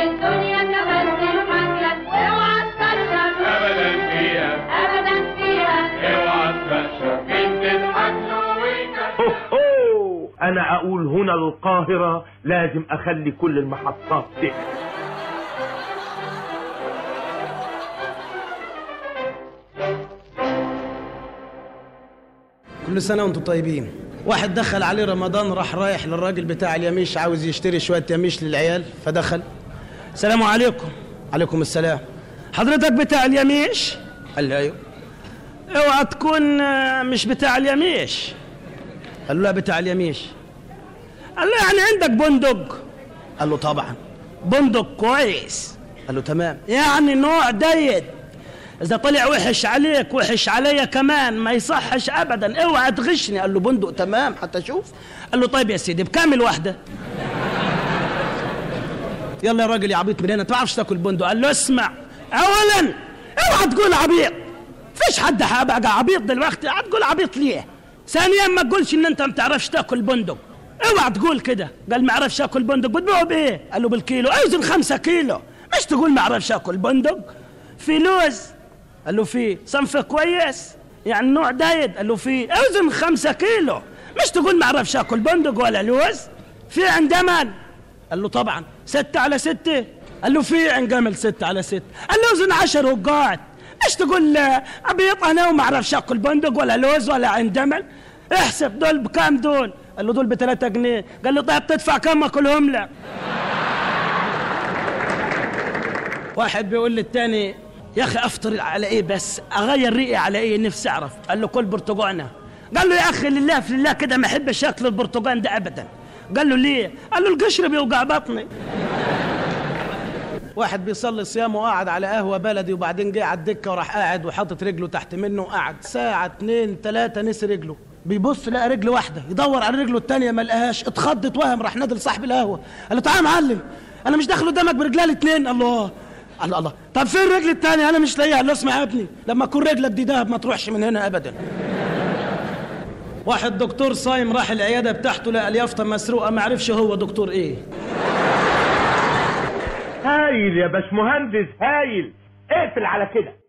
الدنيا تمثل حكلك واوعى تكشف ابدا فيها ابدا فيها اوعى تكشف مين تضحك له ويكشف أوه أوه. انا اقول هنا القاهرة لازم اخلي كل المحطات تقفل كل سنة وانتم طيبين واحد دخل عليه رمضان راح رايح للراجل بتاع اليميش عاوز يشتري شوية يميش للعيال فدخل السلام عليكم عليكم السلام حضرتك بتاع اليميش قال له ايوه اوعى تكون آه، مش بتاع اليميش قال له لا بتاع اليميش قال له يعني عندك بندق قال له طبعا بندق كويس قال له تمام يعني نوع ديت اذا طلع وحش عليك وحش عليا كمان ما يصحش ابدا اوعى تغشني قال له بندق تمام حتى اشوف قال له طيب يا سيدي بكام الواحده يلا يا راجل يا عبيط من هنا تعرفش تاكل بندق قال له اسمع اولا اوعى تقول عبيط فيش حد هبقى عبيط دلوقتي هتقول عبيط ليه ثانيا ما تقولش ان انت ما بتعرفش تاكل بندق اوعى تقول كده قال ما اعرفش اكل بندق بتبيعه بايه قال له بالكيلو اوزن خمسة كيلو مش تقول ما اعرفش اكل بندق في لوز قال له في صنف كويس يعني نوع دايت قال له في اوزن خمسة كيلو مش تقول ما اعرفش اكل بندق ولا لوز في عين جمل قال له طبعا ستة على ستة قال له في عين جمل ستة على ستة قال له اوزن عشر وقعت مش تقول آه، ابيض انا وما اعرفش اكل بندق ولا لوز ولا عين جمل احسب دول بكام دول قال له دول بثلاثة جنيه قال له طيب تدفع كم اكلهم لك واحد بيقول للتاني يا اخي افطر على ايه بس اغير ريقي على ايه نفسي اعرف قال له كل برتقانه قال له يا اخي لله في الله كده ما احبش اكل البرتقان ده ابدا قال له ليه قال له القشر بيوجع بطني واحد بيصلي صيام وقعد على قهوة بلدي وبعدين جه على الدكة وراح قاعد وحاطط رجله تحت منه وقعد ساعة اتنين تلاتة نسي رجله بيبص لقى رجل واحدة يدور على رجله التانية ما لقاهاش اتخض اتوهم راح نادي لصاحب القهوة قال له تعالى يا معلم انا مش داخل قدامك برجلها الاتنين الله الله الله طب فين الرجل التانية انا مش لاقيها قال له اسمع يا ابني لما تكون رجلك دي دهب ما تروحش من هنا ابدا واحد دكتور صايم راح العيادة بتاعته لقى اليافطة مسروقة ما عرفش هو دكتور ايه هايل يا باشمهندس هايل اقفل على كده